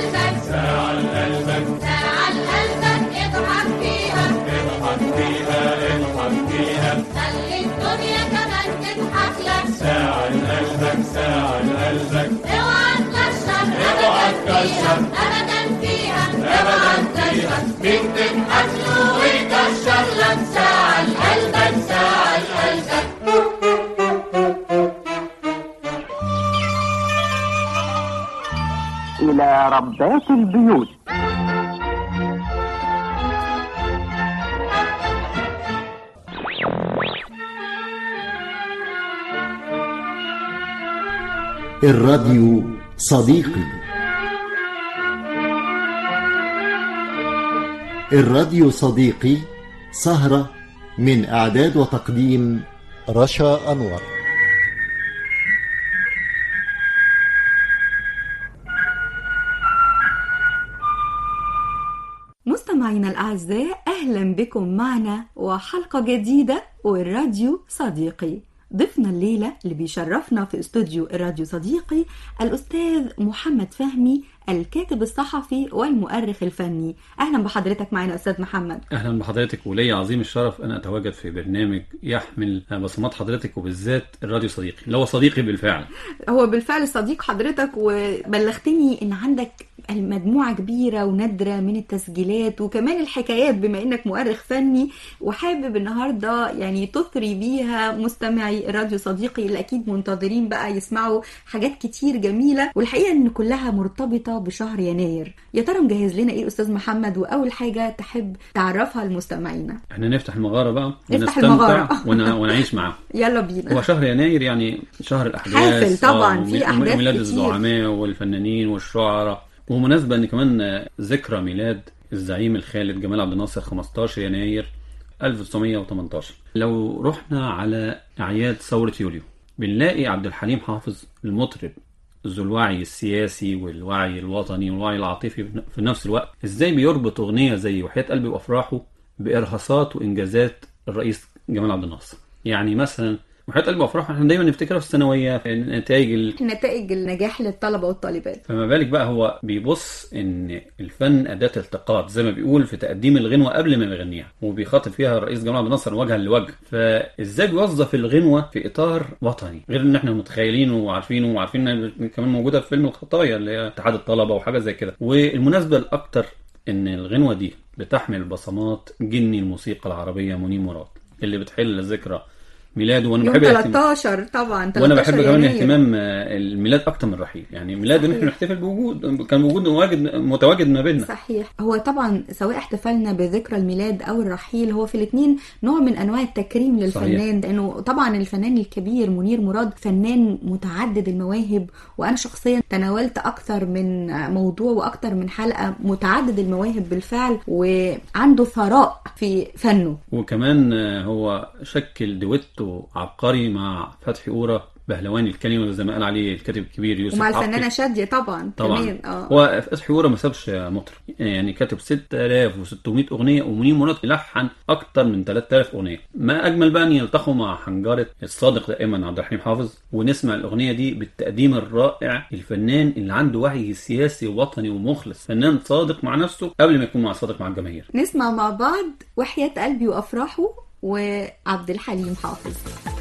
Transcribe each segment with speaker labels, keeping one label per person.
Speaker 1: لقلبك
Speaker 2: ساعة لقلبك
Speaker 1: ساعة لقلبك اضحك فيها
Speaker 2: اضحك فيها اضحك فيها
Speaker 1: خلي الدنيا كمان تضحك لك
Speaker 2: ساعة لقلبك ساعة لقلبك
Speaker 1: اوعى تكشر
Speaker 2: اوعى
Speaker 1: ابدا فيها
Speaker 2: تكشر.
Speaker 1: ابدا فيها اوعى
Speaker 2: ابدا فيها
Speaker 1: تكشر
Speaker 2: مين تضحك له ويكشر لك ساعة لقلبك ساعة لقلبك
Speaker 3: إلى ربات البيوت
Speaker 4: الراديو صديقي الراديو صديقي سهرة من إعداد وتقديم رشا أنور
Speaker 5: مستمعينا الأعزاء أهلا بكم معنا وحلقة جديدة والراديو صديقي ضيفنا الليلة اللي بيشرفنا في استوديو الراديو صديقي الأستاذ محمد فهمي الكاتب الصحفي والمؤرخ الفني أهلا بحضرتك معنا أستاذ محمد
Speaker 6: اهلا بحضرتك ولي عظيم الشرف ان اتواجد في برنامج يحمل بصمات حضرتك وبالذات الراديو صديقي اللي هو صديقي بالفعل
Speaker 5: هو بالفعل صديق حضرتك وبلغتني ان عندك مجموعة كبيرة ونادرة من التسجيلات وكمان الحكايات بما انك مؤرخ فني وحابب النهاردة يعني تثري بيها مستمعي الراديو صديقي اللي اكيد منتظرين بقى يسمعوا حاجات كتير جميلة والحقيقة ان كلها مرتبطة بشهر يناير يا ترى مجهز لنا ايه استاذ محمد واول حاجة تحب تعرفها لمستمعينا
Speaker 6: احنا نفتح المغاره بقى
Speaker 5: نفتح
Speaker 6: ونستمتع
Speaker 5: المغارة.
Speaker 6: ون- ونعيش معاه
Speaker 5: يلا بينا
Speaker 6: هو شهر يناير يعني شهر الاحداث
Speaker 5: حافل طبعاً،
Speaker 6: آه،
Speaker 5: في
Speaker 6: ومي-
Speaker 5: أحداث
Speaker 6: ميلاد
Speaker 5: كتير.
Speaker 6: الزعماء والفنانين والشعراء ومناسبه ان كمان آه، ذكرى ميلاد الزعيم الخالد جمال عبد الناصر 15 يناير 1918 لو رحنا على اعياد ثوره يوليو بنلاقي عبد الحليم حافظ المطرب ذو الوعي السياسي والوعي الوطني والوعي العاطفي في نفس الوقت ازاي بيربط اغنيه زي وحياه قلبي وافراحه بارهاصات وانجازات الرئيس جمال عبد الناصر يعني مثلا وحياه قلبي وافراحه احنا دايما نفتكرها في الثانويه في نتائج ال...
Speaker 5: نتائج النجاح للطلبة والطالبات
Speaker 6: فما بالك بقى هو بيبص ان الفن اداه التقاط زي ما بيقول في تقديم الغنوه قبل ما يغنيها وبيخاطب فيها الرئيس جمال عبد الناصر وجها لوجه فازاي بيوظف الغنوه في اطار وطني غير ان احنا متخيلينه وعارفينه وعارفين انها كمان موجوده في فيلم الخطايا اللي هي اتحاد الطلبه وحاجه زي كده والمناسبه الاكتر ان الغنوه دي بتحمل بصمات جني الموسيقى العربيه منير مراد اللي بتحل ذكرى ميلاده وانا
Speaker 5: يوم
Speaker 6: بحب الاهتمام-
Speaker 5: 13 طبعا 13
Speaker 6: وانا بحب كمان
Speaker 5: يناير.
Speaker 6: اهتمام آه، الميلاد اكتر من الرحيل يعني ميلاد ان احنا نحتفل بوجود كان وجود مواجد متواجد ما بيننا
Speaker 5: صحيح هو طبعا سواء احتفلنا بذكرى الميلاد او الرحيل هو في الاثنين نوع من انواع التكريم للفنان لانه طبعا الفنان الكبير منير مراد فنان متعدد المواهب وانا شخصيا تناولت اكثر من موضوع واكثر من حلقه متعدد المواهب بالفعل وعنده ثراء في فنه
Speaker 6: وكمان آه، هو شكل دويتو عبقري مع فتحي قورة بهلواني الكلمة زي ما قال عليه الكاتب الكبير يوسف
Speaker 5: ومع
Speaker 6: عبقي.
Speaker 5: الفنانه شاديه طبعا
Speaker 6: طبعا
Speaker 5: كمان اه
Speaker 6: هو فتحي قورة ما سابش مطرب يعني كاتب 6600 اغنيه ومنير مراد لحن اكتر من 3000 اغنيه ما اجمل بقى ان يلتقوا مع حنجره الصادق دائما عبد الحليم حافظ ونسمع الاغنيه دي بالتقديم الرائع الفنان اللي عنده وعي سياسي ووطني ومخلص فنان صادق مع نفسه قبل ما يكون مع صادق مع الجماهير
Speaker 5: نسمع مع بعض وحياة قلبي وافراحه وعبد الحليم حافظ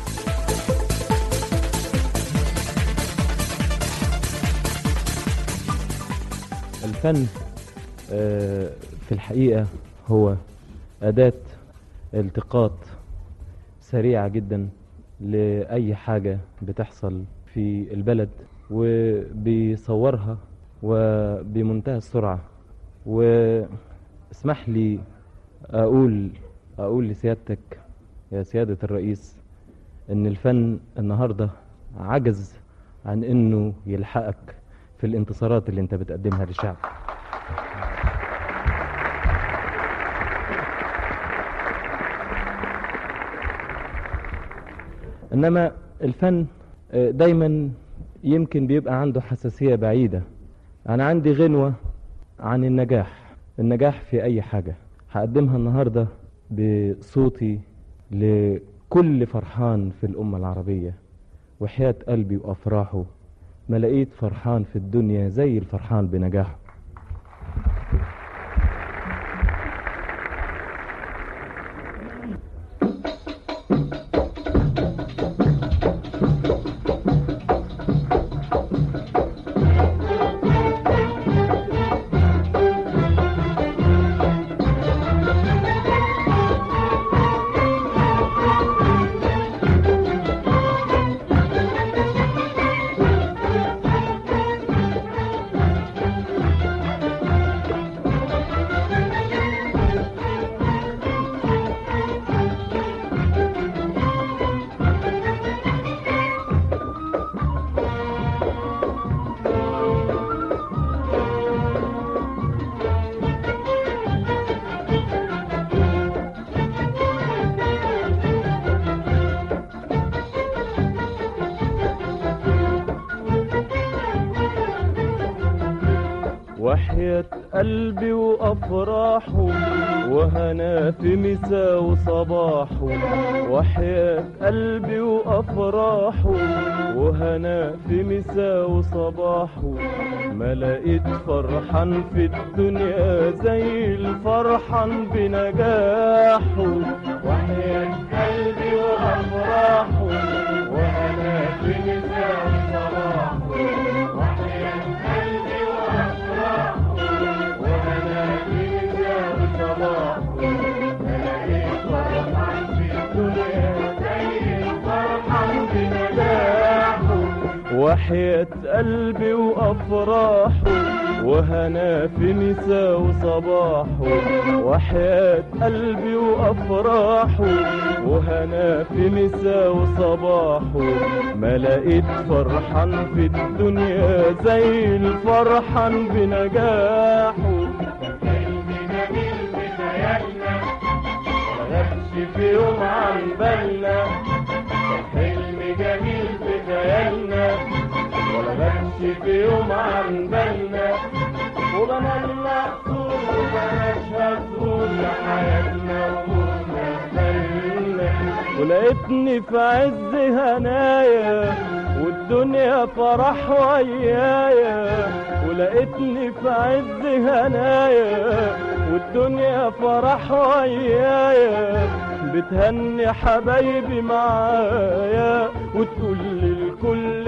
Speaker 7: الفن آه، في الحقيقة هو أداة التقاط سريعة جدا لأي حاجة بتحصل في البلد وبيصورها وبمنتهى السرعة واسمح لي أقول أقول لسيادتك يا سيادة الرئيس إن الفن النهاردة عجز عن إنه يلحقك في الانتصارات اللي أنت بتقدمها للشعب انما الفن آه، دايما يمكن بيبقى عنده حساسية بعيدة انا عندي غنوة عن النجاح النجاح في اي حاجة هقدمها النهاردة بصوتي لكل فرحان في الامة العربية وحياة قلبي وافراحه ما لقيت فرحان في الدنيا زي الفرحان بنجاحه وحياة قلبي وأفراحه وهنا في مساء وصباحه وحياة قلبي وأفراحه وهنا في مساء وصباحه ما لقيت فرحان في الدنيا زي الفرحان بنجاحه وحياة قلبي وأفراحه وهنا في مساء وصباحه وحياة قلبي وأفراحه وهنا في مساء وصباحه ما لقيت فرحان في الدنيا زي الفرحان بنجاحه وحياة قلبي وأفراحه وهنا في مساء وصباحه وحياة قلبي وأفراحه وهنا في مساء وصباحه ما لقيت فرحان في الدنيا زي الفرحان بنجاحه قلبي جميل بخيالنا غابش في يوم عن بالنا حلم جميل في خيالنا ولا غابش في يوم عن بالنا وبنالنا أصول وبلاش هتقول لحياتنا ومستقبلنا ولقيتني في عز هنايا والدنيا فرح ويايا ولقيتني في عز هنايا والدنيا فرح ويايا بتهني حبايبي معايا وتقول للكل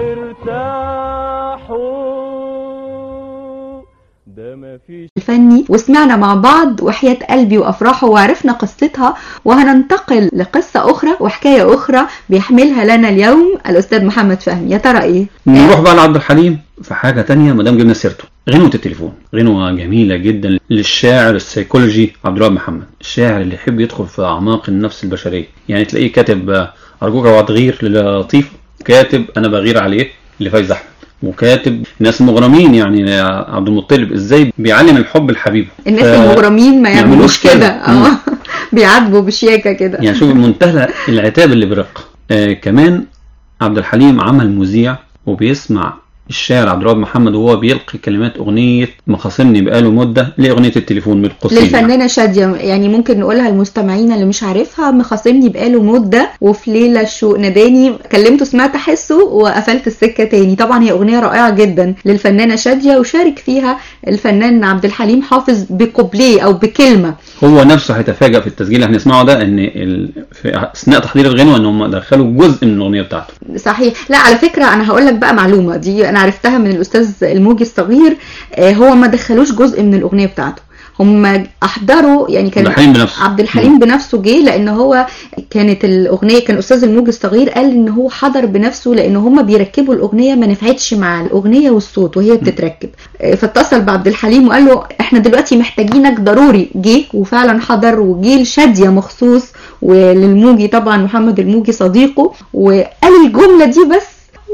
Speaker 7: ارتاحوا ده مفيش
Speaker 5: الفني وسمعنا مع بعض وحياة قلبي وأفراحه وعرفنا قصتها وهننتقل لقصة أخرى وحكاية أخرى بيحملها لنا اليوم الأستاذ محمد فهمي يا ترى إيه؟
Speaker 6: نروح بقى لعبد الحليم في حاجة تانية ما دام جبنا سيرته غنوة التليفون غنوة جميلة جدا للشاعر السيكولوجي عبد الوهاب محمد الشاعر اللي يحب يدخل في أعماق النفس البشرية يعني تلاقيه كاتب آه، أرجوك اوعى تغير للطيف كاتب أنا بغير عليه لفايز أحمد وكاتب ناس مغرمين يعني عبد المطلب ازاي بيعلم الحب لحبيبه
Speaker 5: الناس
Speaker 6: ف-
Speaker 5: المغرمين ما
Speaker 6: يعملوش
Speaker 5: يعملوش
Speaker 6: كده.
Speaker 5: كده اه بيعاتبوا بشياكة كده
Speaker 6: يعني شوف منتهى العتاب اللي برق آه كمان عبد الحليم عمل مذيع وبيسمع الشاعر عبد الوهاب محمد وهو بيلقي كلمات اغنيه مخاصمني بقاله مده لاغنيه التليفون من القصيم يعني.
Speaker 5: للفنانة شادية يعني ممكن نقولها للمستمعين اللي مش عارفها مخاصمني بقاله مدة وفي ليلة الشوق ناداني كلمته سمعت أحسه وقفلت السكة تاني طبعا هي أغنية رائعة جدا للفنانة شادية وشارك فيها الفنان عبد الحليم حافظ بقبليه أو بكلمة
Speaker 6: هو نفسه هيتفاجئ في التسجيل اللي هنسمعه ده ان ال... في اثناء تحضير الغنوه ان هم دخلوا جزء من الاغنيه بتاعته
Speaker 5: صحيح لا على فكرة أنا هقول لك بقى معلومة دي أنا عرفتها من الأستاذ الموجي الصغير آه، هو ما دخلوش جزء من الأغنية بتاعته هم أحضروا يعني كان
Speaker 6: عبد الحليم بنفسه.
Speaker 5: عبد الحليم بنفسه جه لأن هو كانت الأغنية كان أستاذ الموجي الصغير قال إن هو حضر بنفسه لأن هم بيركبوا الأغنية ما نفعتش مع الأغنية والصوت وهي بتتركب آه، فاتصل بعبد الحليم وقال له إحنا دلوقتي محتاجينك ضروري جه وفعلا حضر وجه لشادية مخصوص وللموجي طبعا محمد الموجي صديقه وقال الجملة دي بس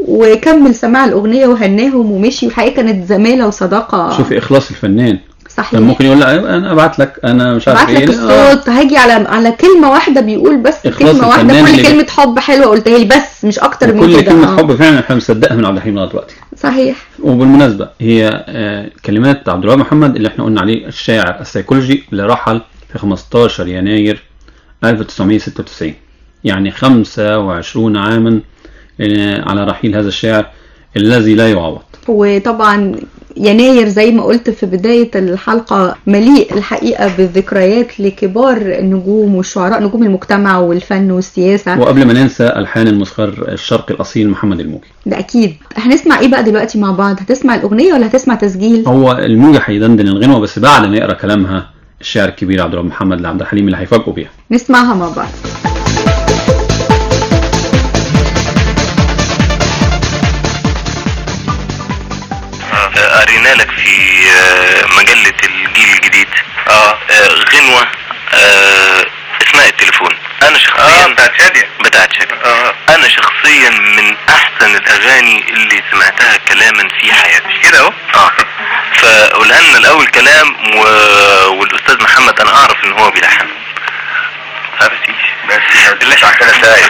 Speaker 5: وكمل سماع الأغنية وهناهم ومشي والحقيقة كانت زمالة وصداقة
Speaker 6: شوف اخلاص الفنان
Speaker 5: صحيح
Speaker 6: كان ممكن يقول لا انا ابعت لك انا مش عارف
Speaker 5: بعت لك
Speaker 6: ايه آه.
Speaker 5: الصوت هاجي على على كلمة واحدة بيقول بس
Speaker 6: إخلاص
Speaker 5: كلمة واحدة
Speaker 6: الفنان
Speaker 5: كل
Speaker 6: اللي-
Speaker 5: كلمة حب حلوة قلتها لي بس مش أكتر من
Speaker 6: كل
Speaker 5: كده
Speaker 6: كلمه
Speaker 5: آه.
Speaker 6: حب فعلا احنا مصدقها من عبد الحليم لغايه دلوقتي
Speaker 5: صحيح
Speaker 6: وبالمناسبة هي آه، كلمات عبد الوهاب محمد اللي احنا قلنا عليه الشاعر السيكولوجي اللي رحل في 15 يناير 1996 يعني 25 عاما آه، على رحيل هذا الشاعر الذي لا يعوض
Speaker 5: وطبعا يناير زي ما قلت في بداية الحلقة مليء الحقيقة بالذكريات لكبار النجوم والشعراء نجوم المجتمع والفن والسياسة
Speaker 6: وقبل ما ننسى ألحان الموسيقار الشرقي الأصيل محمد الموجي
Speaker 5: ده أكيد هنسمع إيه بقى دلوقتي مع بعض هتسمع الأغنية ولا هتسمع تسجيل
Speaker 6: هو الموجي هيدندن الغنوة بس بعد ما يقرأ كلامها الشاعر الكبير عبد الوهاب محمد لعبد الحليم اللي هيفاجئوا بيها
Speaker 5: نسمعها مع بعض
Speaker 8: قرينا لك في آه، مجلة الجيل الجديد اه غنوة آه، اسمها التليفون انا شخصيا اه بتاعت شادية بتاعت شادية اه انا شخصيا من احسن الاغاني اللي سمعتها كلاما في حياتي كده اهو اه فقولها لنا الاول كلام و... والاستاذ محمد انا اعرف ان هو بيلحن عارف يا سيدي بس ما تدلش على كده سايق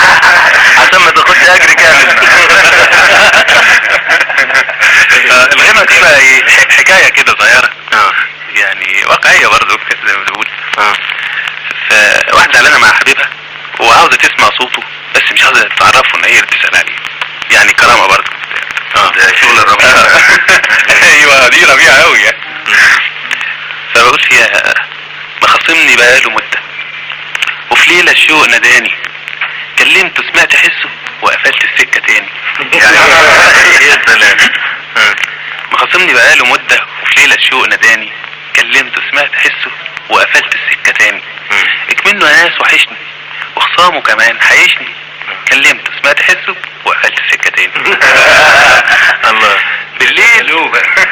Speaker 8: عشان ما تاخدش اجر كامل الغنوة دي بقى ايه ح- حكايه كده صغيره يعني واقعيه برضه كده زي ما بنقول فواحده زعلانه مع حبيبها وعاوزه تسمع صوته بس مش عاوزه تعرفه ان هي اللي بتسال عليه يعني كرامه برضه اه ده شغل الربيع ايوه دي ربيع قوي يعني فبقول فيها مخاصمني بقاله مده وفي ليله الشوق ناداني كلمته سمعت حسه وقفلت السكه تاني يا سلام مخاصمني بقاله مده وفي ليله الشوق ناداني كلمته سمعت حسه وقفلت السكه تاني اكمنه يا ناس وحشني وخصامه كمان حيشني كلمته سمعت حسه وقفلت السكه تاني الله بالليل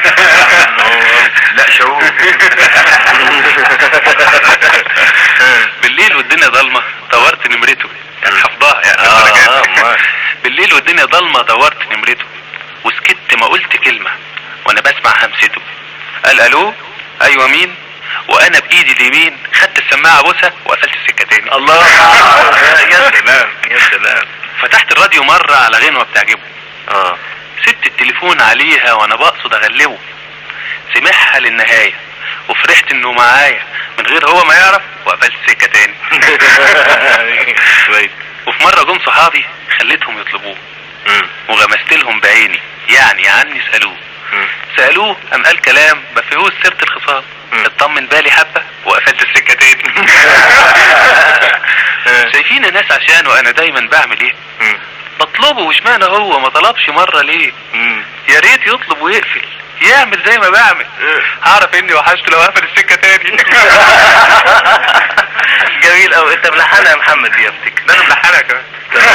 Speaker 8: لا شعور بالليل والدنيا ضلمه دورت نمرته كان حافظاها يعني بالليل والدنيا ضلمه دورت نمرته وسكت ما قلت كلمه وانا بسمع همسته قال الو ايوه مين وانا بايدي اليمين خدت السماعه بوسه وقفلت السكه تاني الله يا سلام يا سلام فتحت الراديو مره على غنوه بتعجبه اه سبت التليفون عليها وانا بقصد اغلبه سمعها للنهايه وفرحت انه معايا من غير هو ما يعرف وقفلت السكه تاني وفي مره جم صحابي خليتهم يطلبوه وغمست لهم بعيني يعني عني سالوه سالوه قام قال كلام ما فيهوش سيره الخصام اطمن بالي حبه وقفلت السكه تاني شايفين الناس عشان وانا دايما بعمل ايه بطلبه واشمعنى هو ما طلبش مره ليه يا ريت يطلب ويقفل يعمل زي ما بعمل هعرف اني وحشت لو قفل السكه تاني جميل قوي انت ملحنها يا محمد دي افتكر ده انا ملحنها كمان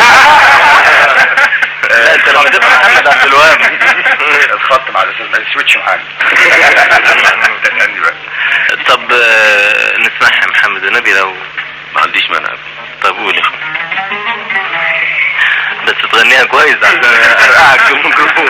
Speaker 8: لا انت لما تبقى محمد عبد الوهاب الخط مع الاساس السويتش معانا طب آه، نسمعها يا محمد النبي لو ما عنديش مانع طب قول يا اخوان بس تغنيها كويس عشان ارقعك في الميكروفون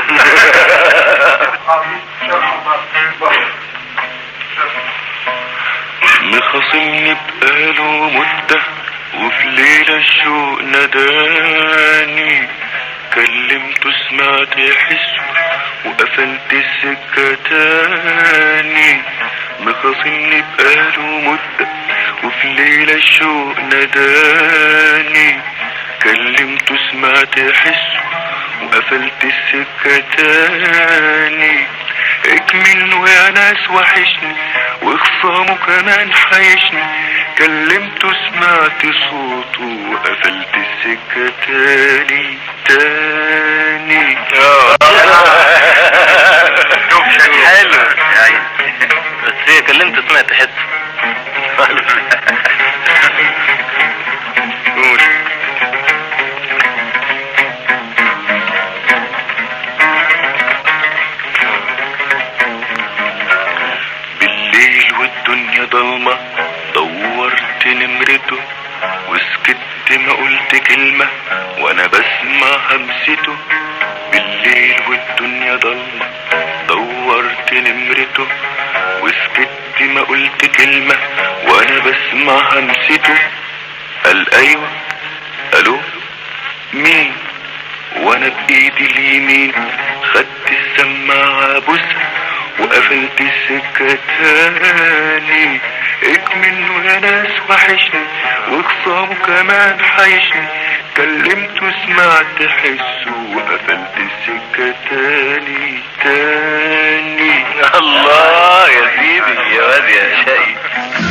Speaker 2: مخاصمني بقاله مدة وفي ليلة الشوق نداني كلمته سمعت يحسه وقفلت السكة تاني مخاصمني بقاله مدة وفي ليلة الشوق نداني كلمته سمعت يحسه وقفلت السكة تاني اكمنه يا ناس وحشني وخصامه كمان حيشني كلمته سمعت صوته وقفلت السكة تاني تاني
Speaker 8: حلو يعني بس هي كلمت سمعت حس قول
Speaker 2: بالليل والدنيا ضلمة دورت نمرته وسكت ما قلت كلمة وانا بسمع همسته بالليل والدنيا ضلمة دورت نمرته وسكت ما قلت كلمة وانا بسمع همسته قال ايوه الو مين وانا بايدي اليمين خدت السماعة بوسة وقفلت السكة تاني اكمنه يا ناس وحشني وخصامه كمان حيشني كلمته سمعت حسه وقفلت السكة تاني تاني
Speaker 8: الله يا سيدي يا واد يا شقي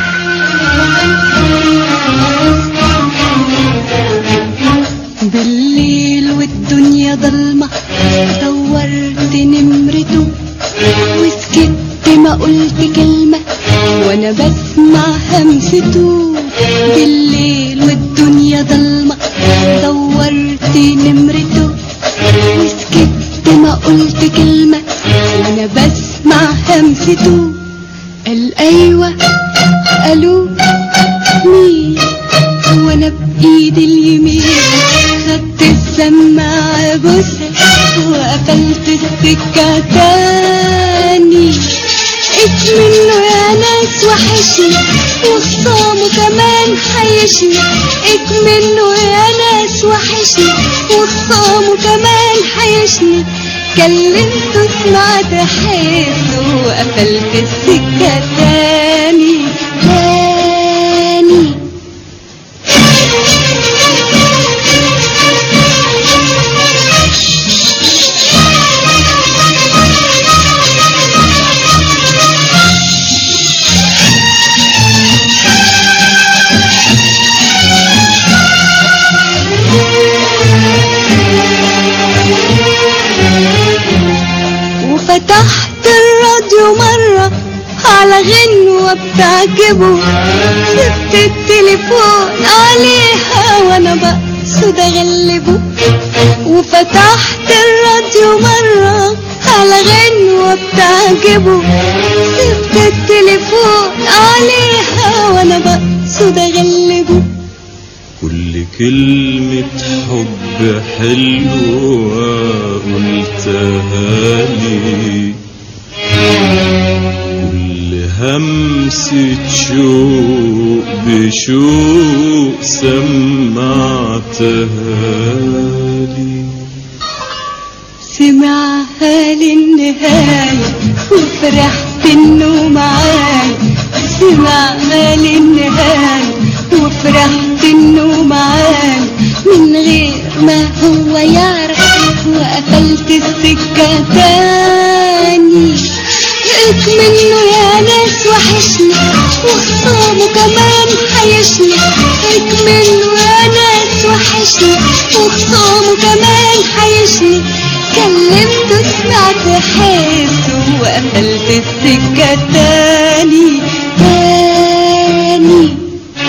Speaker 9: بالليل والدنيا ضلمة دورت نمرته وسكت ما قلت كلمة وانا بسمع همسته بالليل والدنيا ضلمة دورت نمرته وسكت ما قلت كلمة وانا بسمع همسته قال ايوه الو مين وانا بايدي اليمين خدت السماعة بوسة وقفلت السكة تاني منه يا ناس وحشني وخصامه كمان حيشني منه يا ناس وحشني وخصامه كمان حيشني كلمته سمعت حسه وقفلت السكة تاني تاني وفتحت الراديو مرة على غنوة بتعجبه سبت التليفون عليها وانا بقصد اغلبه وفتحت الراديو مرة على غنوة بتعجبه سبت التليفون عليها وانا بقصد اغلبه
Speaker 10: كل كلمة حب حلوة قلتها لي كل همسة شوق بشوق سمعتها لي
Speaker 9: سمعها للنهاية وفرحت انه معايا سمعها للنهاية وفرحت انه معايا من غير ما هو يعرف وقفلت السكة تاني لقيت منه يا ناس وحشني وخصامه كمان حيشني لقيت منه يا ناس وحشني وخصامه كمان حيشني كلمته سمعت حسه وقفلت السكة تاني تاني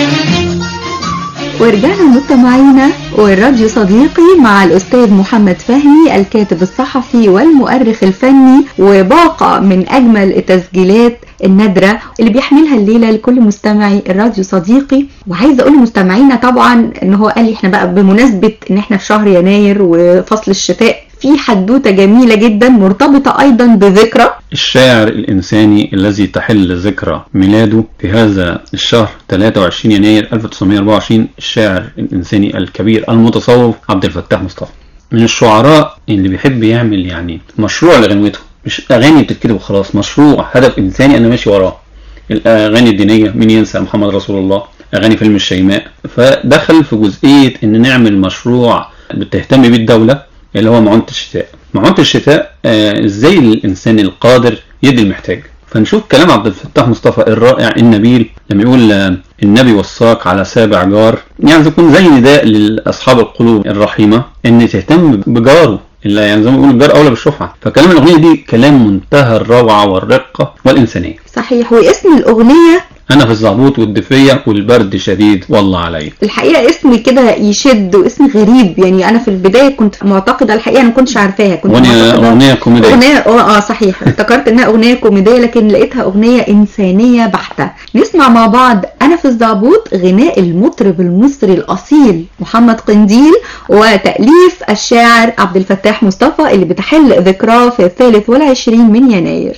Speaker 5: ورجعنا مستمعينا والراديو صديقي مع الأستاذ محمد فهمي الكاتب الصحفي والمؤرخ الفني وباقة من أجمل التسجيلات النادرة اللي بيحملها الليلة لكل مستمعي الراديو صديقي وعايزة أقول لمستمعينا طبعا إن هو قال لي إحنا بقى بمناسبة إن إحنا في شهر يناير وفصل الشتاء في حدوتة جميلة جدا مرتبطة أيضا بذكرى
Speaker 6: الشاعر الإنساني الذي تحل ذكرى ميلاده في هذا الشهر 23 يناير 1924 الشاعر الإنساني الكبير المتصوف عبد الفتاح مصطفى من الشعراء اللي بيحب يعمل يعني مشروع لغنوته مش أغاني بتتكتب وخلاص مشروع هدف إنساني أنا ماشي وراه الأغاني الدينية مين ينسى محمد رسول الله أغاني فيلم الشيماء فدخل في جزئية إن نعمل مشروع بتهتم بيه الدولة اللي هو معونة الشتاء معونة الشتاء آه ازاي الانسان القادر يدي المحتاج فنشوف كلام عبد الفتاح مصطفى الرائع النبيل لما يقول آه النبي وصاك على سابع جار يعني يكون زي نداء لاصحاب القلوب الرحيمه ان تهتم بجاره اللي يعني زي ما بيقولوا الجار اولى بالشفعه فكلام الاغنيه دي كلام منتهى الروعه والرقه والانسانيه
Speaker 5: صحيح واسم الأغنية
Speaker 6: انا في الزعبوط والدفيه والبرد شديد والله عليا
Speaker 5: الحقيقة اسم كده يشد واسم غريب يعني أنا في البداية كنت معتقدة الحقيقة أنا ما كنتش عارفاها كنت
Speaker 6: اغنيه
Speaker 5: معتقدة-
Speaker 6: اغنيه كوميديه
Speaker 5: أغنية اه اه صحيح افتكرت انها أغنية كوميدية لكن لقيتها أغنية إنسانية بحتة نسمع مع بعض أنا في الزعبوط غناء المطرب المصري الأصيل محمد قنديل وتأليف الشاعر عبد الفتاح مصطفى اللي بتحل ذكراه في الثالث والعشرين من يناير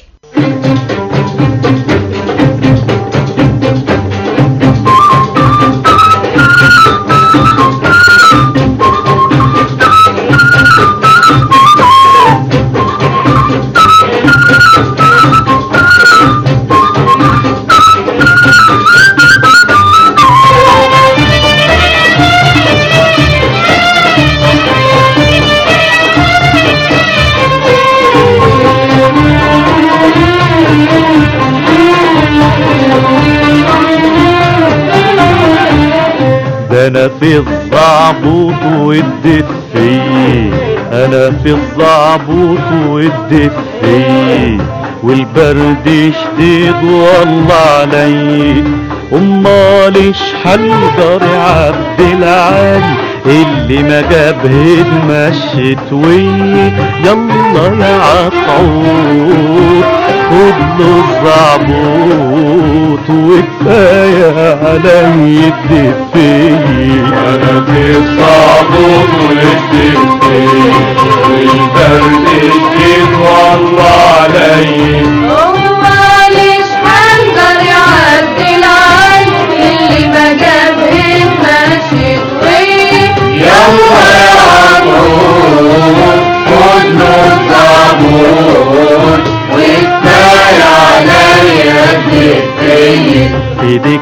Speaker 11: ده انا في الزعبوط والدفي انا في الزعبوط والدفي والبرد شديد والله علي امال ايش حلقر عبد العالي اللي ما جابه مشيت ويه يلا يا عطعوط خد له الزعبوط وكفايه علي الدفي انا في الزعبوط والدفي والبرد شديد والله علي
Speaker 1: هو ليش حنقر يعدي العين اللي ما جاب ماشي طويل
Speaker 11: يلا يا عطوط خد له الزعبوط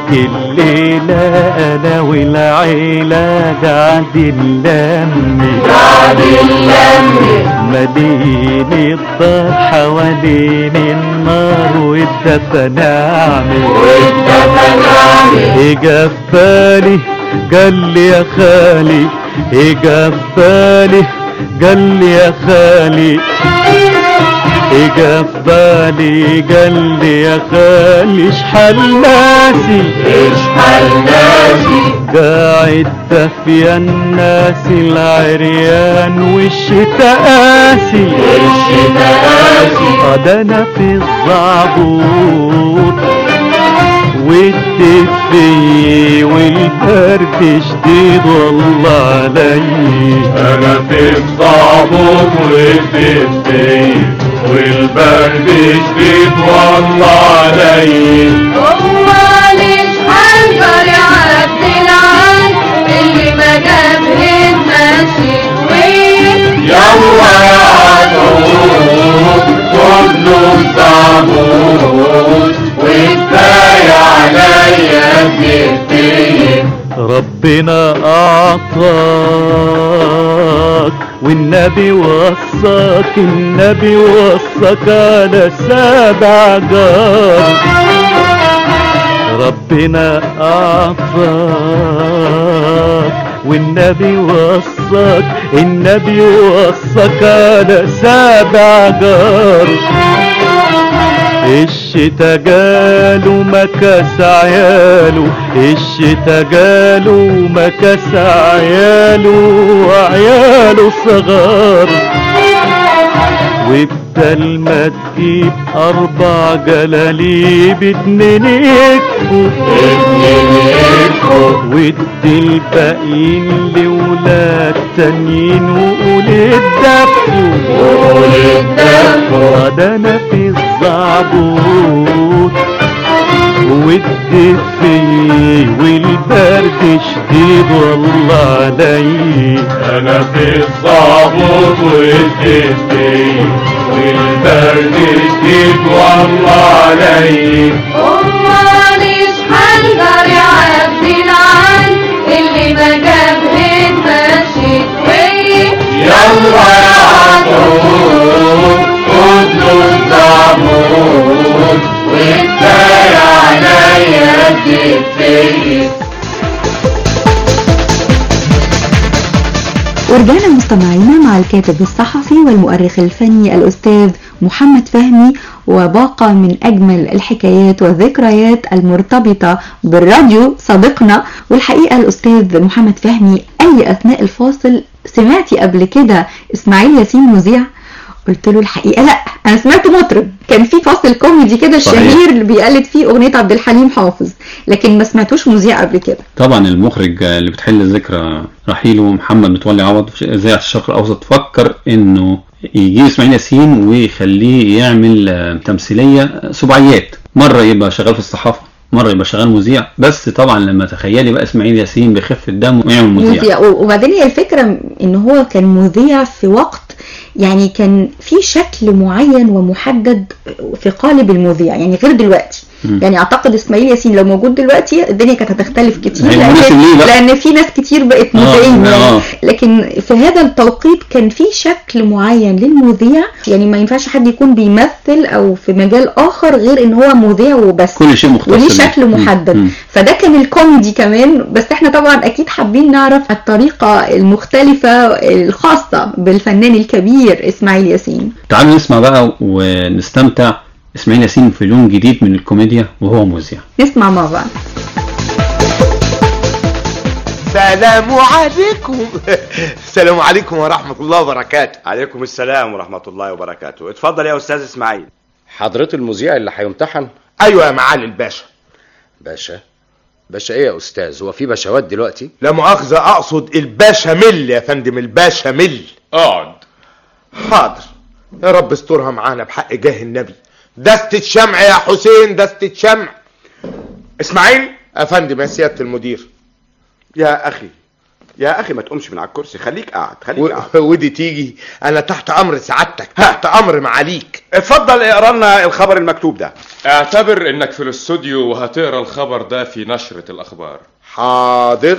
Speaker 11: الليلة أنا والعيلة قاعدين لمي مدين الدار حوالين النار والدفا نعمل اجا في بالي قال لي يا خالي اجا في بالي قال لي يا خالي اجا في بالي قال لي يا خالي اشحال ناسي اشحال ناسي قاعد دافيا الناس العريان والشتا قاسي والشتا قاسي ده انا في الزعبوط والدفي والبرد شديد والله علي انا في الصعبوط والدفي والبرد شديد والله علي
Speaker 1: هو ليش حنقر يعدل عن اللي ما جابهن ماشي وين
Speaker 11: يلا يا عدود كله صعبوط وكفاية عليا الدفي ربنا أعطاك والنبي وصاك النبي وصاك على سبع جار ربنا أعطاك والنبي وصاك النبي وصاك على سبع جار الشتا جاله مكاس عياله الشتا جاله مكاس عياله وعياله صغار وبدل ما تجيب اربع جلاليب اتنين يكفوا اتنين يكفوا وادي الباقيين لولاد تانيين وقول الدفوا وقول الدفوا ده انا في الزعبوط والدفي والبرد شديد والله علي انا في الصابوط والدفي والبرد شديد والله علي
Speaker 1: هو ليش حنقر يعدل عن اللي ما جابهن ماشي وين
Speaker 11: يلا يا عطول خدوا الزعبوط وكفاية عليا الدفي
Speaker 5: ورجعنا مستمعينا مع الكاتب الصحفي والمؤرخ الفني الأستاذ محمد فهمي وباقة من أجمل الحكايات والذكريات المرتبطة بالراديو صديقنا والحقيقة الأستاذ محمد فهمي أي أثناء الفاصل سمعتي قبل كده إسماعيل ياسين مذيع قلت له الحقيقة لا أنا سمعت مطرب كان في فاصل كوميدي كده
Speaker 6: صحيح.
Speaker 5: الشهير اللي بيقلد فيه أغنية عبد الحليم حافظ لكن ما سمعتوش مذيع قبل كده
Speaker 6: طبعا المخرج اللي بتحل ذكرى رحيله محمد متولي عوض في اذاعه الشرق الاوسط فكر انه يجيب اسماعيل ياسين ويخليه يعمل آه، تمثيليه سبعيات مره يبقى شغال في الصحافه مره يبقى شغال مذيع بس طبعا لما تخيلي بقى اسماعيل ياسين بخفه دم ويعمل مذيع
Speaker 5: مذيع وبعدين هي الفكرة ان هو كان مذيع في وقت يعني كان في شكل معين ومحدد في قالب المذيع يعني غير دلوقتي
Speaker 6: مم.
Speaker 5: يعني اعتقد اسماعيل ياسين لو موجود دلوقتي الدنيا كانت هتختلف كتير
Speaker 6: هيبقى مناسب ليه
Speaker 5: لان,
Speaker 6: بقى؟
Speaker 5: لأن في ناس كتير بقت مذيعين
Speaker 6: آه،
Speaker 5: يعني
Speaker 6: آه.
Speaker 5: لكن في هذا التوقيت كان في شكل معين للمذيع يعني ما ينفعش حد يكون بيمثل او في مجال اخر غير ان هو مذيع وبس
Speaker 6: كل شيء مختص
Speaker 5: وليه
Speaker 6: بيه.
Speaker 5: شكل
Speaker 6: مم.
Speaker 5: محدد
Speaker 6: مم.
Speaker 5: فده كان الكوميدي كمان بس احنا طبعا اكيد حابين نعرف الطريقة المختلفة الخاصة بالفنان الكبير اسماعيل ياسين
Speaker 6: تعالوا نسمع بقى ونستمتع اسماعيل ياسين في لون جديد من الكوميديا وهو مذيع
Speaker 5: نسمع مع بعض
Speaker 12: سلام عليكم السلام عليكم ورحمة الله وبركاته
Speaker 13: عليكم السلام ورحمة الله وبركاته اتفضل يا أستاذ إسماعيل
Speaker 14: حضرته المذيع اللي هيمتحن
Speaker 12: أيوة يا معالي الباشا
Speaker 14: باشا باشا ايه يا استاذ هو في باشوات دلوقتي
Speaker 12: لا مؤاخذة أقصد الباشا مل يا فندم الباشا مل
Speaker 14: اقعد
Speaker 12: حاضر يا رب استرها معانا بحق جاه النبي دستة شمع يا حسين دستة شمع اسماعيل يا فندم يا سيادة المدير يا أخي
Speaker 13: يا اخي ما تقومش من على الكرسي خليك قاعد خليك
Speaker 12: و...
Speaker 13: قاعد
Speaker 12: ودي تيجي انا تحت امر سعادتك تحت امر معاليك
Speaker 13: اتفضل اقرا لنا الخبر المكتوب ده
Speaker 15: اعتبر انك في الاستوديو وهتقرا الخبر ده في نشرة الاخبار
Speaker 12: حاضر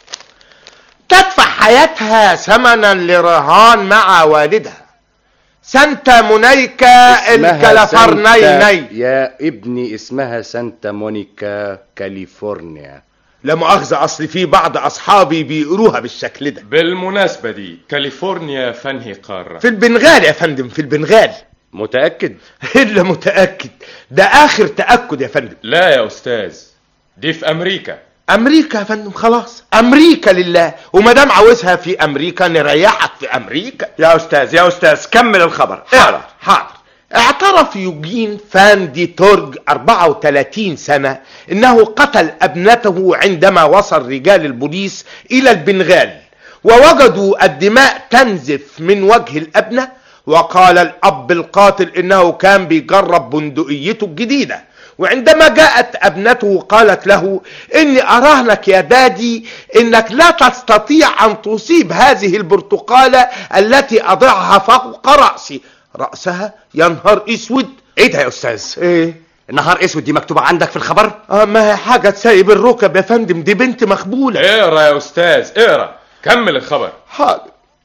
Speaker 12: تدفع حياتها ثمنا لرهان مع والدها سانتا مونيكا
Speaker 14: اسمها سانتا-
Speaker 12: الكاليفورنيني
Speaker 14: يا ابني اسمها سانتا مونيكا كاليفورنيا
Speaker 12: لا مؤاخذة أصل في بعض أصحابي بيقروها بالشكل ده
Speaker 15: بالمناسبة دي كاليفورنيا فانهي قارة
Speaker 12: في البنغال يا فندم في البنغال
Speaker 14: متأكد؟
Speaker 12: إلا متأكد ده آخر تأكد يا فندم
Speaker 15: لا يا استاذ دي في امريكا
Speaker 12: أمريكا يا فندم خلاص أمريكا لله وما دام عاوزها في أمريكا نريحك في أمريكا
Speaker 13: يا استاذ يا استاذ كمل الخبر
Speaker 12: حاضر حاضر اعترف يوجين فان دي تورج 34 سنة انه قتل ابنته عندما وصل رجال البوليس الى البنغال ووجدوا الدماء تنزف من وجه الابنة وقال الاب القاتل انه كان بيجرب بندقيته الجديدة وعندما جاءت ابنته قالت له اني اراهنك يا دادي انك لا تستطيع ان تصيب هذه البرتقالة التي اضعها فوق رأسي رأسها يا نهار اسود
Speaker 13: ايه ده يا استاذ
Speaker 12: ايه
Speaker 13: النهار اسود دي مكتوبه عندك في الخبر
Speaker 12: اه ما هي حاجة تسيب الركب يا فندم دي بنت مخبولة
Speaker 15: اقرا يا استاذ اقرا كمل الخبر
Speaker 12: حاضر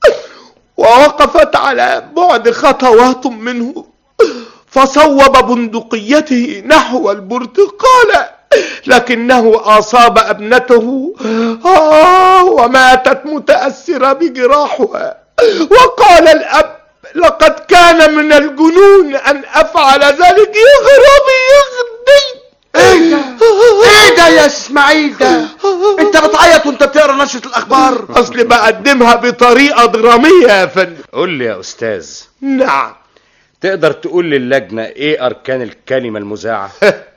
Speaker 12: ووقفت على بعد خطوات منه فصوب بندقيته نحو البرتقالة لكنه أصاب ابنته آه وماتت متأثرة بجراحها وقال الأب لقد كان من الجنون أن أفعل ذلك يغربي يغدي
Speaker 13: ايه ده ايه ده يا اسماعيل ده انت بتعيط وانت بتقرا نشره الاخبار
Speaker 12: أصل بقدمها بطريقة درامية يا فندم
Speaker 14: قول لي يا أستاذ
Speaker 12: نعم
Speaker 14: تقدر تقول للجنة إيه أركان الكلمة المذاعة؟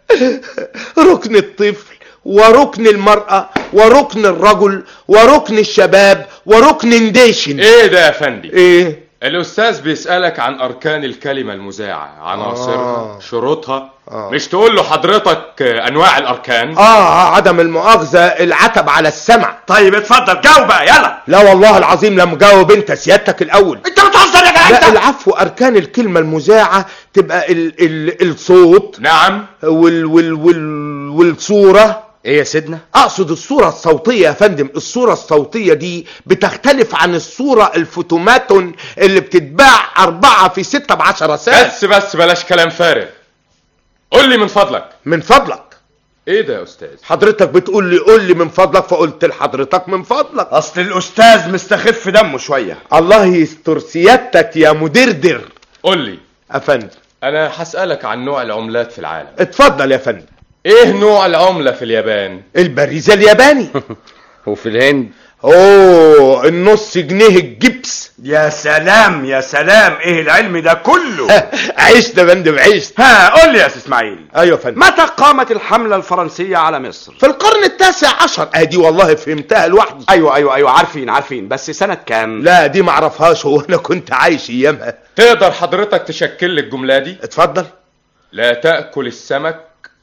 Speaker 12: ركن الطفل وركن المرأة وركن الرجل وركن الشباب وركن نديشن
Speaker 15: ايه ده يا فندي
Speaker 12: ايه
Speaker 15: الاستاذ بيسألك عن اركان الكلمة المذاعة عناصرها
Speaker 12: آه.
Speaker 15: شروطها
Speaker 12: آه.
Speaker 15: مش تقول له حضرتك آه، انواع الاركان
Speaker 12: اه عدم المؤاخذة العتب على السمع
Speaker 13: طيب اتفضل جاوب بقى يلا
Speaker 12: لا والله العظيم لم جاوب انت سيادتك الاول
Speaker 13: انت بتهزر يا جدع
Speaker 12: لا
Speaker 13: انت
Speaker 12: العفو اركان الكلمة المذاعة تبقى ال ال الصوت
Speaker 15: نعم
Speaker 12: وال وال وال والصورة
Speaker 14: إيه يا سيدنا؟
Speaker 12: اقصد الصورة الصوتية يا فندم الصورة الصوتية دي بتختلف عن الصورة الفوتوماتون اللي بتتباع اربعة في ستة بعشرة سنة
Speaker 15: بس بس بلاش كلام فارغ قول لي من فضلك
Speaker 12: من فضلك
Speaker 15: ايه ده يا استاذ
Speaker 12: حضرتك بتقول لي قول لي من فضلك فقلت لحضرتك من فضلك
Speaker 13: اصل الاستاذ مستخف دمه شويه
Speaker 12: الله يستر سيادتك يا مدردر
Speaker 15: قول لي
Speaker 12: افندم
Speaker 15: انا هسألك عن نوع العملات في العالم
Speaker 12: اتفضل يا فندم
Speaker 15: ايه نوع العملة في اليابان
Speaker 12: البريزة الياباني
Speaker 14: وفي الهند
Speaker 12: اوه النص جنيه الجبس
Speaker 13: يا سلام يا سلام ايه العلم ده كله
Speaker 12: عشت يا فندم عشت
Speaker 13: ها قول لي يا استاذ اسماعيل
Speaker 12: ايوه يا فندم
Speaker 13: متى قامت الحمله الفرنسيه على مصر
Speaker 12: في القرن التاسع عشر ادي والله فهمتها لوحدي
Speaker 13: ايوه ايوه ايوه عارفين عارفين بس سنه كام
Speaker 12: لا دي معرفهاش هو انا كنت عايش ايامها
Speaker 15: تقدر حضرتك تشكل لي الجملة دي
Speaker 12: اتفضل
Speaker 15: لا تأكل السمك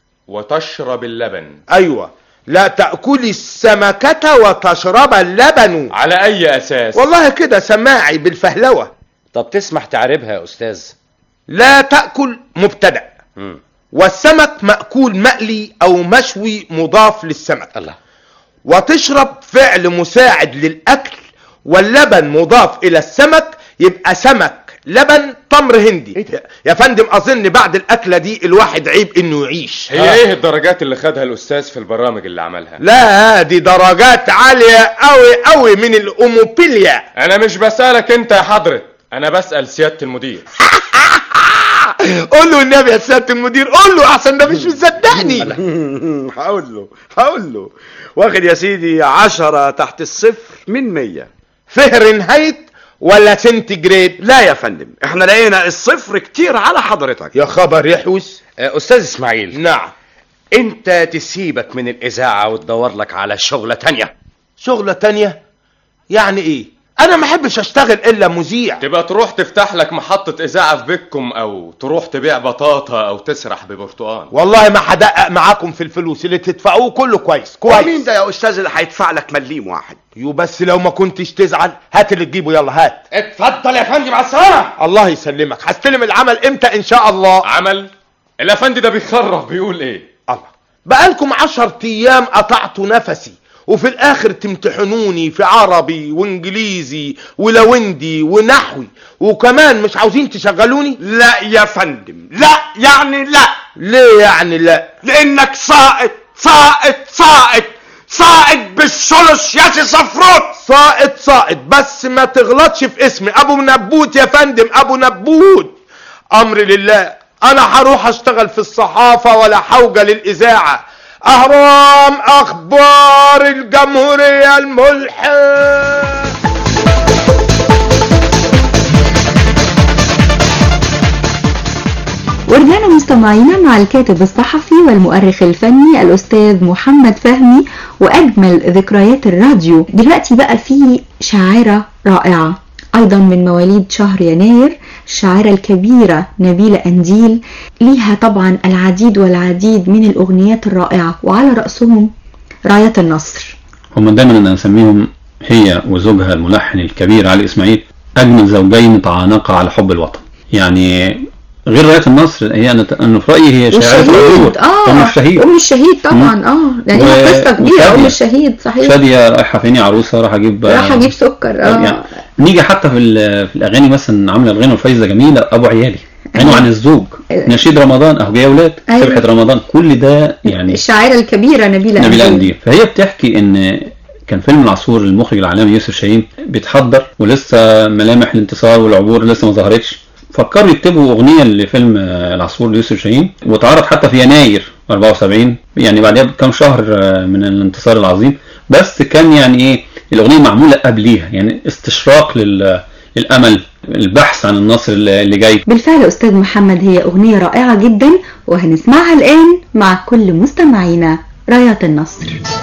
Speaker 15: وتشرب اللبن
Speaker 12: ايوه لا تأكلي السمكة وتشرب اللبن
Speaker 15: على اي اساس
Speaker 12: والله كده سماعي بالفهلوة
Speaker 14: طب تسمح تعربها يا أستاذ؟
Speaker 12: لا تأكل مبتدأ
Speaker 14: مم.
Speaker 12: والسمك مأكول مقلي أو مشوي مضاف للسمك
Speaker 14: الله
Speaker 12: وتشرب فعل مساعد للأكل واللبن مضاف إلى السمك يبقى سمك لبن تمر هندي يا فندم أظن بعد الأكلة دي الواحد عيب إنه يعيش
Speaker 15: هي ايه الدرجات اللي خدها الاستاذ في البرامج اللي عملها
Speaker 12: لا دي درجات عالية أوي أوي من الأوموبيليا
Speaker 15: انا مش بسألك انت يا حضرة انا بسأل سيادة المدير
Speaker 12: قول له النبي يا سيادة المدير قول له أحسن ده مش مصدقني
Speaker 13: هقول له هقول له واخد يا سيدي عشرة تحت الصفر من مية
Speaker 12: فهرنهايت ولا سنتيجريد
Speaker 13: لا يا فندم احنا لقينا الصفر كتير على حضرتك
Speaker 12: يا خبر يحوس
Speaker 14: آه، أستاذ إسماعيل
Speaker 12: نعم
Speaker 14: أنت تسيبك من الإذاعة وتدور لك على شغلة تانية
Speaker 12: شغلة تانية يعني ايه انا ما احبش اشتغل الا مذيع
Speaker 15: تبقى تروح تفتح لك محطة إذاعة في بيتكم أو تروح تبيع بطاطا أو تسرح ببرتقال
Speaker 12: والله ما هدقق معاكم في الفلوس اللي تدفعوه كله كويس كويس
Speaker 13: ومين ده يا استاذ اللي هيدفع لك مليم واحد
Speaker 12: يو بس لو ما كنتش تزعل هات اللي تجيبه يلا هات
Speaker 13: اتفضل يا فندم مع السلامه
Speaker 12: الله يسلمك هستلم العمل امتى ان شاء الله
Speaker 15: عمل الأفندي ده بيخرف بيقول إيه
Speaker 12: الله بقالكم عشر ايام قطعتوا نفسي وفي الاخر تمتحنوني في عربي وانجليزي ولوندي ونحوي وكمان مش عاوزين تشغلوني
Speaker 13: لا يا فندم لا يعني لا
Speaker 12: ليه يعني لا
Speaker 13: لانك ساقط ساقط ساقط ساقط بالثلث يا سي صفروت
Speaker 12: ساقط ساقط بس ما تغلطش في اسمي ابو نبوت يا فندم ابو نبوت امر لله انا هروح اشتغل في الصحافة ولا حوجة للاذاعة اهرام اخبار الجمهورية الملحق
Speaker 5: ورجعنا مستمعينا مع الكاتب الصحفي والمؤرخ الفني الأستاذ محمد فهمي وأجمل ذكريات الراديو دلوقتي بقى في شاعرة رائعة أيضا من مواليد شهر يناير الشاعرة الكبيرة نبيلة أنديل ليها طبعا العديد والعديد من الأغنيات الرائعة وعلى رأسهم راية النصر
Speaker 6: هم دايما انا اسميهم هي وزوجها الملحن الكبير علي اسماعيل اجمل زوجين تعانقا على حب الوطن يعني غير راية النصر هي انا انا في رايي هي شاعرة
Speaker 5: والشهيد
Speaker 6: العبور
Speaker 5: اه
Speaker 6: ام الشهيد
Speaker 5: ام الشهيد طبعا اه يعني ليها
Speaker 6: و-
Speaker 5: قصه كبيره ام
Speaker 6: وشادية.
Speaker 5: الشهيد صحيح
Speaker 6: شادية رايحة فيني عروسة راح اجيب
Speaker 5: راح اجيب سكر اه
Speaker 6: يعني نيجي حتى في ال- في الاغاني مثلا عامله الغنى وفايزه جميله ابو عيالي غنوا عن الزوج نشيد رمضان اهو جاي يا اولاد
Speaker 5: أيوة.
Speaker 6: سبحه رمضان كل ده يعني
Speaker 5: الشاعره الكبيره نبيله
Speaker 6: نبيلة
Speaker 5: أنديل.
Speaker 6: أنديل فهي بتحكي ان كان فيلم العصفور المخرج العالمي يوسف شاهين بيتحضر ولسه ملامح الانتصار والعبور لسه ما ظهرتش فكروا يكتبوا اغنيه لفيلم آه، العصفور ليوسف شاهين واتعرض حتى في يناير 74 يعني بعدها بكام شهر آه، من الانتصار العظيم بس كان يعني ايه الاغنيه معموله قبليها يعني استشراق لل للامل البحث عن النصر اللي اللي جاي
Speaker 5: بالفعل أستاذ محمد هي أغنية رائعة جدا وهنسمعها الآن مع كل مستمعينا راية النصر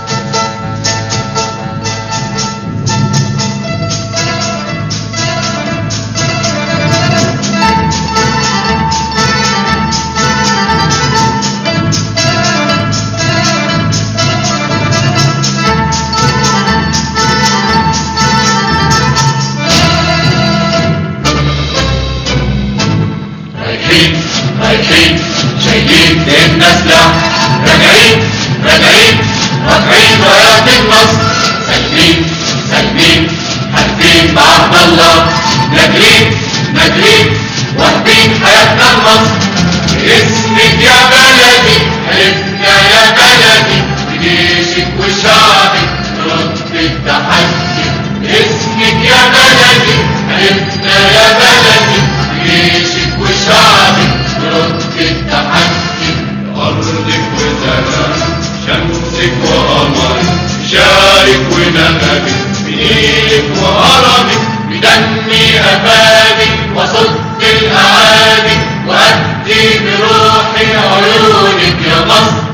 Speaker 11: رايحين رايحين شايلين النسلة راجعين راجعين رافعين رايات النصر سالمين سالمين حالفين بعهد الله ناجرين ناجرين واهبين حياتنا لمصر باسمك يا بلدي حلفنا يا بلدي بجيشك وشعبك نرد التحدي باسمك يا بلدي حلفنا يا بلدي جيشك وشعبك نرد التحدي أرضك وزمانك شمسك وقمرك شارك ونغمك بنيلك وهرمك بدمي أفادك وصد الأعادي وأدي بروحي عيونك يا مصر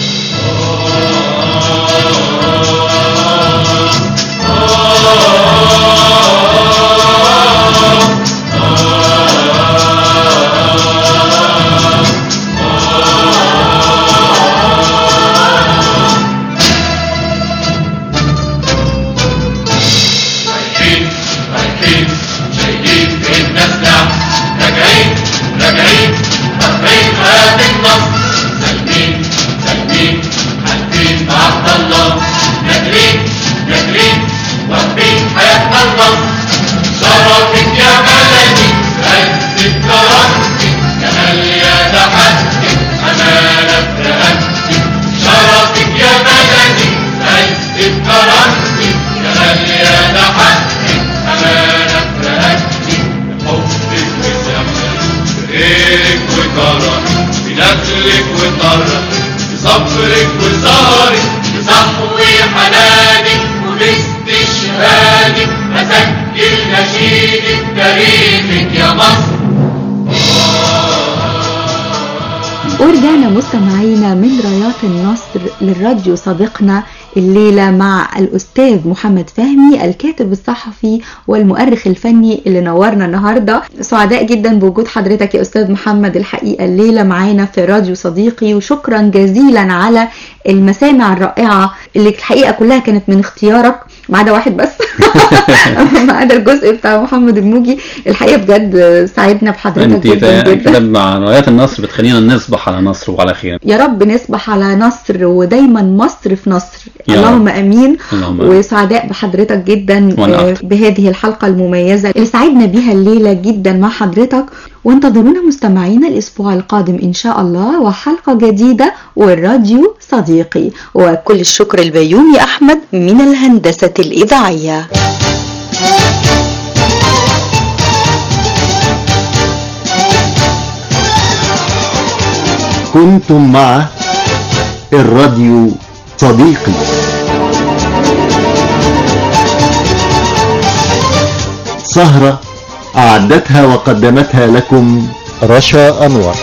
Speaker 11: رايحين رايحين شايلين في النسلة راجعين راجعين رافعين هات النصر سالمين سالمين حالفين بعهد الله ناجرين ناجرين واخدين حياتنا النصر شرفك يا بلدي عزة كرامتك جمال يا تحدي أمانة في رقبتك شرفك يا بلدي عزة كرامتك جمال يا تحدي أمانة في رقبتك حبك وسمك بغيرك وكرمك بنسلك وطرك بصبرك وسهرك بصحو حنانك وباستشهادك أسجل نشيدك تاريخك يا مصر
Speaker 5: ورجعنا مستمعينا من رايات النصر للراديو صديقنا الليلة مع الأستاذ محمد فهمي الكاتب الصحفي والمؤرخ الفني اللي نورنا النهاردة سعداء جدا بوجود حضرتك يا أستاذ محمد الحقيقة الليلة معانا في راديو صديقي وشكرا جزيلا على المسامع الرائعة اللي الحقيقة كلها كانت من اختيارك ما عدا واحد بس ما عدا الجزء بتاع محمد الموجي الحقيقة بجد سعدنا بحضرتك
Speaker 6: انت
Speaker 5: جدا
Speaker 6: كده
Speaker 5: جدا
Speaker 6: مع روايات النصر بتخلينا نصبح على نصر وعلى خير
Speaker 5: يا رب نصبح على نصر ودايما مصر في نصر
Speaker 6: يا
Speaker 5: اللهم
Speaker 6: رب.
Speaker 5: امين
Speaker 6: اللهم آمين.
Speaker 5: وسعداء بحضرتك جدا
Speaker 6: وأنا
Speaker 5: آه،
Speaker 6: أكتر.
Speaker 5: بهذه الحلقه المميزه اللي سعدنا بيها الليله جدا مع حضرتك وانتظرونا مستمعينا الاسبوع القادم ان شاء الله وحلقه جديده والراديو صديقي وكل الشكر البيومي احمد من الهندسه الاذاعيه
Speaker 4: كنتم مع الراديو صديقي سهرة أعدتها وقدمتها لكم رشا أنور